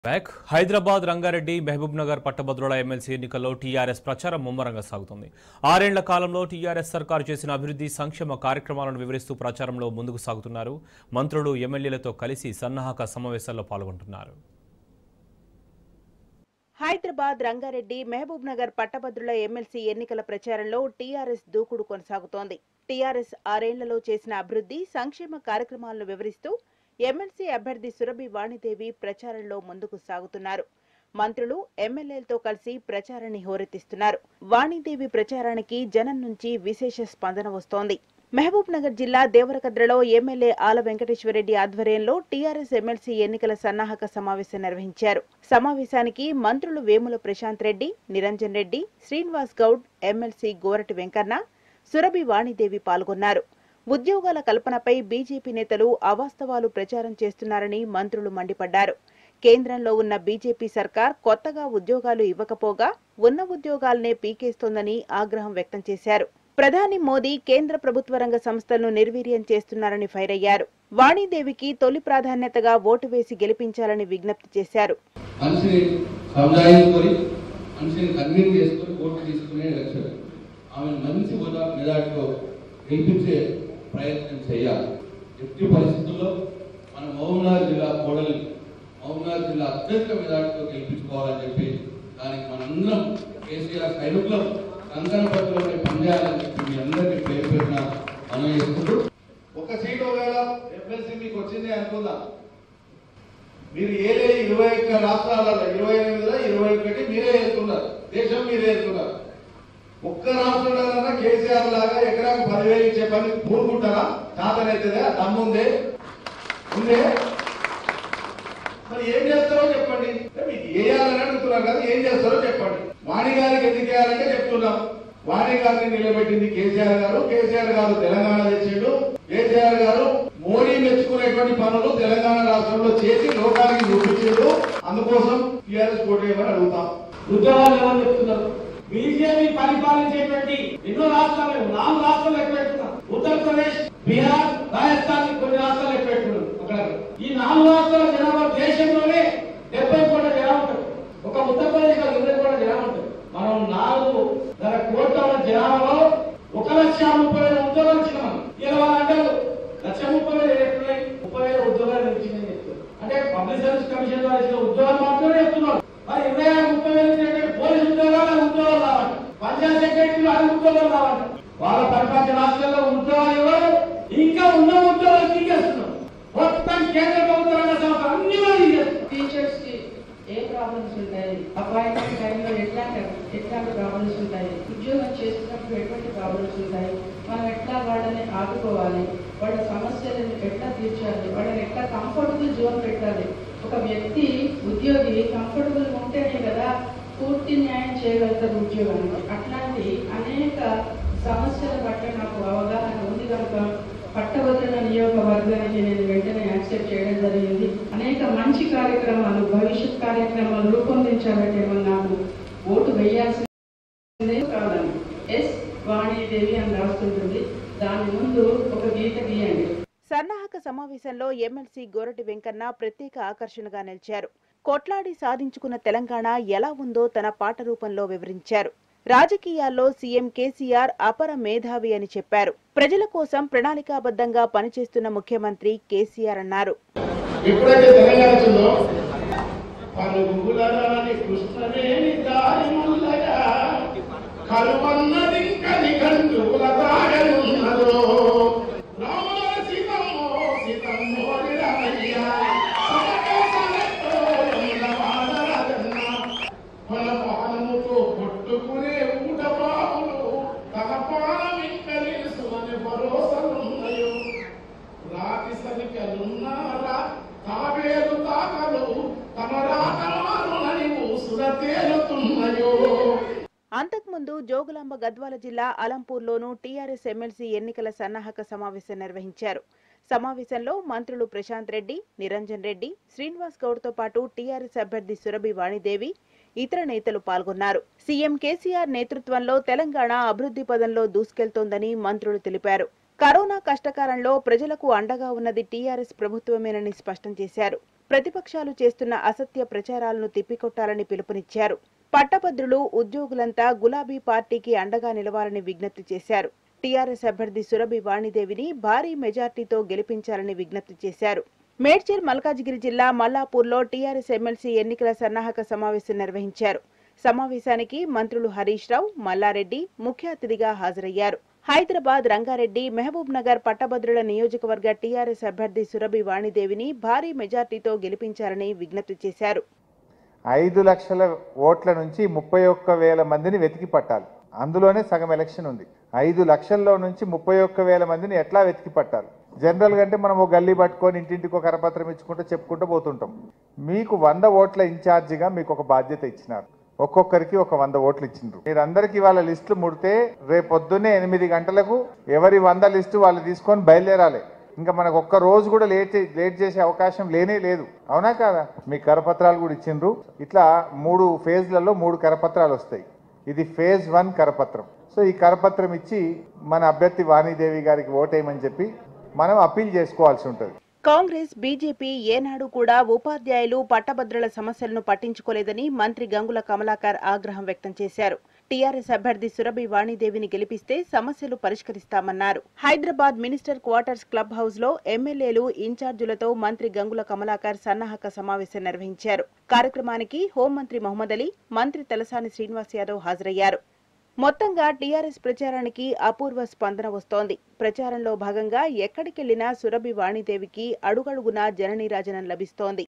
back Hyderabad Rangareddy Mahabubnagar పట్టభద్రుల MLC ఎన్నికల్లో TRS ప్రచారం ముమ్మరంగా సాగుతుంది ఆరేళ్ల కాలంలో టీఆర్ఎస్ సర్కారు చేసిన అభివృద్ధి సంక్షేమ కార్యక్రమాలను వివరిస్తూ ప్రచారంలో ముందుకు సాగుతున్నారు మంత్రులు ఎమ్మెల్యేలతో కలిసి సన్నాహక సమావేశాల్లో పాల్గొంటున్నారు హైదరాబాద్ రంగారెడ్డి మహబూబ్ నగర్ పట్టభద్రుల ఎమ్మెల్సీ ఎన్నికల ప్రచారంలో టీఆర్ఎస్ దూకుడు కొనసాగుతోంది టీఆర్ఎస్ ఆరేళ్లలో చేసిన అభివృద్ధి సంక్షేమ కార్యక్రమాలను వివరిస్తూ ఎమ్మెల్సీ అభ్యర్థి సురభి వాణిదేవి ప్రచారంలో ముందుకు సాగుతున్నారు మంత్రులు ఎమ్మెల్యేలతో కలిసి ప్రచారాన్ని హోరెత్తిస్తున్నారు వాణిదేవి ప్రచారానికి జనం నుంచి విశేష స్పందన వస్తోంది మహబూబ్ నగర్ జిల్లా దేవరకద్రలో ఎమ్మెల్యే ఆల వెంకటేశ్వరరెడ్డి ఆధ్వర్యంలో టీఆర్ఎస్ ఎమ్మెల్సీ ఎన్నికల సన్నాహక సమావేశం నిర్వహించారు సమావేశానికి మంత్రులు వేముల ప్రశాంత్ రెడ్డి నిరంజన్ రెడ్డి శ్రీనివాస్ గౌడ్ ఎమ్మెల్సీ గోరటి వెంకన్న సురభి వాణిదేవి పాల్గొన్నారు ఉద్యోగాల కల్పనపై బీజేపీ నేతలు అవాస్తవాలు ప్రచారం చేస్తున్నారని మంత్రులు మండిపడ్డారు కేంద్రంలో ఉన్న బీజేపీ సర్కార్ కొత్తగా ఉద్యోగాలు ఇవ్వకపోగా ఉన్న ఉద్యోగాలనే పీకేస్తోందని ఆగ్రహం వ్యక్తం చేశారు ప్రధాని మోదీ కేంద్ర ప్రభుత్వ రంగ సంస్థలను నిర్వీర్యం చేస్తున్నారని ఫైర్ అయ్యారు వాణిదేవికి తొలి ప్రాధాన్యతగా ఓటు వేసి గెలిపించాలని విజ్ఞప్తి చేశారు మనిషిని సంజాయించుకొని మనిషిని కన్విన్స్ చేసుకొని ఓట్లు తీసుకునే ఎలక్షన్ ఆమె మంచి హోదా మెజార్టీతో గెలిపించే ప్రయత్నం చేయాలి ఎట్టి పరిస్థితుల్లో మన మహబూబ్నగర్ జిల్లా కోడలి మహబూబ్నగర్ జిల్లా అత్యధిక మెజార్టీతో గెలిపించుకోవాలని చెప్పి దానికి మనందరం కేసీఆర్ సైనికులం కంకణ పత్రంపై పనిచేయాలని చెప్పి మీ అందరికీ పేరు పెట్టిన మనం చేసుకుంటూ ఒక సీట్ ఒకవేళ ఎమ్మెల్సీ మీకు వచ్చింది అనుకుందాం మీరు ఏలే ఇరవై ఒక్క రాష్ట్రాలలో ఇరవై ఎనిమిదిలో ఇరవై ఒకటి మీరే వేస్తున్నారు దేశం మీరే వేస్తున్నారు ఒక్క రాష్ట్రంలో కేసీఆర్ లాగా ఎకరాకు పదివేలు ఇచ్చే పని పూనుకుంటారా చాతనైతుందే దమ్ముందే ఉందే మరి ఏం చేస్తారో చెప్పండి అంటే మీకు వేయాలని అడుగుతున్నారు కదా ఏం చేస్తారో చెప్పండి వాణి గారికి ఎందుకు వేయాలంటే చెప్తున్నాం వాణి గారిని నిలబెట్టింది కేసీఆర్ గారు కేసీఆర్ గారు తెలంగాణ తెచ్చిండు కేసీఆర్ గారు మోడీ మెచ్చుకునేటువంటి పనులు తెలంగాణ రాష్ట్రంలో చేసి లోకానికి చూపించాడు అందుకోసం టీఆర్ఎస్ పోటీ చేయమని అడుగుతాం ఉద్యోగాలు ఎవరు చెప్తున్నారు బీజేపీ పరిపాలించేటువంటి ఎన్నో రాష్ట్రాలు నాలుగు రాష్ట్రాలు ఎక్కువ పెట్టుకున్నారు ఉత్తరప్రదేశ్ బీహార్ రాజస్థాన్ కొన్ని రాష్ట్రాలు ఎక్కువ పెట్టుకున్నారు అక్కడ ఈ నాలుగు రాష్ట్రాల జనాభా దేశంలోనే డెబ్బై కోట్ల జనాభా ఉంటారు ఒక ఉత్తరప్రదేశ్ లో ఇరవై కోట్ల జనాభా ఉంటారు మనం నాలుగు గల కోట్ల జనాభాలో ఒక లక్ష ముప్పై వేల ఉద్యోగాలు ఇచ్చిన మనం ఇరవై అంటారు లక్ష ముప్పై వేలు ఎట్లున్నాయి ముప్పై వేల ఉద్యోగాలు ఇచ్చిందని చెప్తారు అంటే పబ్లిక్ సర్వీస్ కమిషన్ ద్వారా ఇచ్చిన ఉద్యోగాలు మాత్రమే చెప్తున్నారు మరి ఇరవై ఆరు ముప్పై వేలు ఇచ్చినట్టు పోలీసు ఉద్యోగాలు ఆ ఉద్యోగాలు రావాలి పంచాయత్ సెక్రటరీలు అన్ని ఉద్యోగాలు రావాలి వాళ్ళ పరిపాలన రాష్ట్రాల్లో ఉద్యోగాలు ఇవ్వరు ఇంకా ఉన్న ఉద్యోగాలు తీసేస్తున్నారు మొత్తం కేంద్ర ప్రభుత్వ రంగ సంస్థ అన్ని కూడా తీసేస్తున్నారు టీచర్స్ కి ఏ ప్రాబ్లమ్స్ ఉంటాయి అపాయింట్మెంట్ టైంలో ఎట్లాంటి ఎట్లాంటి ప్రాబ్లమ్స్ ఉంటాయి ఉద్యోగం చేస్తున్నప్పుడు ఎటువంటి ప్రాబ్లమ్స్ ఉంటాయి మనం ఎట్లా వాళ్ళని ఆదుకోవాలి వాళ్ళ సమస్యలను ఎట్లా తీర్చాలి వాళ్ళని ఎట్లా కంఫర్టబుల్ జోన్ పెట్టాలి ఒక వ్యక్తి ఉద్యోగి కంఫర్టబుల్ ఉంటేనే కదా పూర్తి న్యాయం చేయగలుగుతారు ఉద్యోగానికి అట్లాంటి అనేక సమస్యల పట్ల నాకు అవగాహన ఉంది కనుక పట్టభద్రుల నియోజకవర్గానికి నేను వెంటనే యాక్సెప్ట్ చేయడం జరిగింది అనేక మంచి కార్యక్రమాలు భవిష్యత్ కార్యక్రమాలు రూపొందించాలంటే మనం నాకు ఓటు వేయాల్సిందే కాదని ఎస్ వాణిదేవి అని రాస్తుంటుంది దాని ముందు ఒక గీత గీయండి సన్నాహక సమావేశంలో ఎమ్మెల్సీ గోరటి వెంకన్న ప్రత్యేక ఆకర్షణగా నిలిచారు కొట్లాడి సాధించుకున్న తెలంగాణ ఎలా ఉందో తన పాట రూపంలో వివరించారు రాజకీయాల్లో సీఎం కేసీఆర్ అపర మేధావి అని చెప్పారు ప్రజల కోసం ప్రణాళికాబద్ధంగా పనిచేస్తున్న ముఖ్యమంత్రి కేసీఆర్ అన్నారు ఎప్పుడైతే తెలంగాణ వచ్చిందో పలుగులరాని కృష్ణవేణి దారి ముల్లగా కలువన్నది కని కందుల దాగనున్నదో రాముల సీతమ్మో సీతమ్మో రామయ్య సమక సమతో రముల వాడరాజన్న మన పానముతో కొట్టుకునే ఊట బాబులు తన పానం ఇంకా నిలుసుమని భరోసలున్నాయో రాతి సరికలున్నారా తాబేలు తాకలు తమ రాకమానులని ఊసుల తేలుతున్నాయో అంతకుముందు జోగులాంబ గద్వాల జిల్లా అలంపూర్లోనూ టీఆర్ఎస్ ఎమ్మెల్సీ ఎన్నికల సన్నాహక సమావేశం నిర్వహించారు సమావేశంలో మంత్రులు ప్రశాంత్ రెడ్డి నిరంజన్ రెడ్డి శ్రీనివాస్ గౌడ్తో పాటు టీఆర్ఎస్ అభ్యర్థి సురభి వాణిదేవి ఇతర నేతలు పాల్గొన్నారు సీఎం కేసీఆర్ నేతృత్వంలో తెలంగాణ అభివృద్ధి పదంలో దూసుకెళ్తోందని మంత్రులు తెలిపారు కరోనా కష్టకాలంలో ప్రజలకు అండగా ఉన్నది టీఆర్ఎస్ ప్రభుత్వమేనని స్పష్టం చేశారు ప్రతిపక్షాలు చేస్తున్న అసత్య ప్రచారాలను తిప్పికొట్టాలని పిలుపునిచ్చారు పట్టభద్రులు ఉద్యోగులంతా గులాబీ పార్టీకి అండగా నిలవాలని విజ్ఞప్తి చేశారు టీఆర్ఎస్ అభ్యర్థి సురభి వాణిదేవిని భారీ మెజార్టీతో గెలిపించాలని విజ్ఞప్తి చేశారు మేడ్చల్ మల్కాజిగిరి జిల్లా మల్లాపూర్లో టీఆర్ఎస్ ఎమ్మెల్సీ ఎన్నికల సన్నాహక సమావేశం నిర్వహించారు సమావేశానికి మంత్రులు హరీష్ రావు మల్లారెడ్డి ముఖ్య అతిథిగా హాజరయ్యారు హైదరాబాద్ రంగారెడ్డి మహబూబ్ నగర్ పట్టభద్రుల నియోజకవర్గ టీఆర్ఎస్ అభ్యర్థి సురభి వాణిదేవిని భారీ మెజార్టీతో గెలిపించాలని విజ్ఞప్తి చేశారు ఐదు లక్షల ఓట్ల నుంచి ముప్పై ఒక్క వేల మందిని వెతికి పట్టాలి అందులోనే సగం ఎలక్షన్ ఉంది ఐదు లక్షల్లో నుంచి ముప్పై ఒక్క వేల మందిని ఎట్లా వెతికి పట్టాలి జనరల్ గా అంటే మనం ఒక గల్లీ పట్టుకొని ఇంటింటికి ఒక కరపత్రం ఇచ్చుకుంటూ చెప్పుకుంటూ పోతుంటాం మీకు వంద ఓట్ల ఇన్ఛార్జిగా మీకు ఒక బాధ్యత ఇచ్చినారు ఒక్కొక్కరికి ఒక వంద ఓట్లు ఇచ్చిండ్రు మీరందరికీ వాళ్ళ లిస్టులు ముడితే రేపు పొద్దున్నే ఎనిమిది గంటలకు ఎవరి వంద లిస్టు వాళ్ళు తీసుకొని బయలుదేరాలి ఇంకా మనకు ఒక్క రోజు కూడా లేట్ లేట్ చేసే అవకాశం లేనే లేదు అవునా కాదా మీ కరపత్రాలు కూడా ఇచ్చిండ్రు ఇట్లా మూడు ఫేజ్లలో మూడు కరపత్రాలు వస్తాయి ఇది ఫేజ్ వన్ కరపత్రం సో ఈ కరపత్రం ఇచ్చి మన అభ్యర్థి వాణిదేవి గారికి ఓటేయమని చెప్పి మనం అప్పీల్ చేసుకోవాల్సి ఉంటుంది కాంగ్రెస్ బీజేపీ ఏనాడు కూడా ఉపాధ్యాయులు పట్టభద్రుల సమస్యలను పట్టించుకోలేదని మంత్రి గంగుల కమలాకర్ ఆగ్రహం వ్యక్తం చేశారు టీఆర్ఎస్ అభ్యర్థి సురభి వాణిదేవిని గెలిపిస్తే సమస్యలు పరిష్కరిస్తామన్నారు Hyderabad minister quarters club house లో ఎమ్మెల్యేలు ఇన్ఛార్జీలతో మంత్రి గంగుల కమలాకర్ సన్నాహక సమావేశం నిర్వహించారు కార్యక్రమానికి హోంమంత్రి మహమ్మద్ అలీ మంత్రి తలసాని శ్రీనివాస్ యాదవ్ హాజరయ్యారు మొత్తంగా టీఆర్ఎస్ ప్రచారానికి అపూర్వ స్పందన వస్తోంది ప్రచారంలో భాగంగా ఎక్కడికెళ్లినా సురభి వాణిదేవికి అడుగడుగునా జననీరాజనం లభిస్తోంది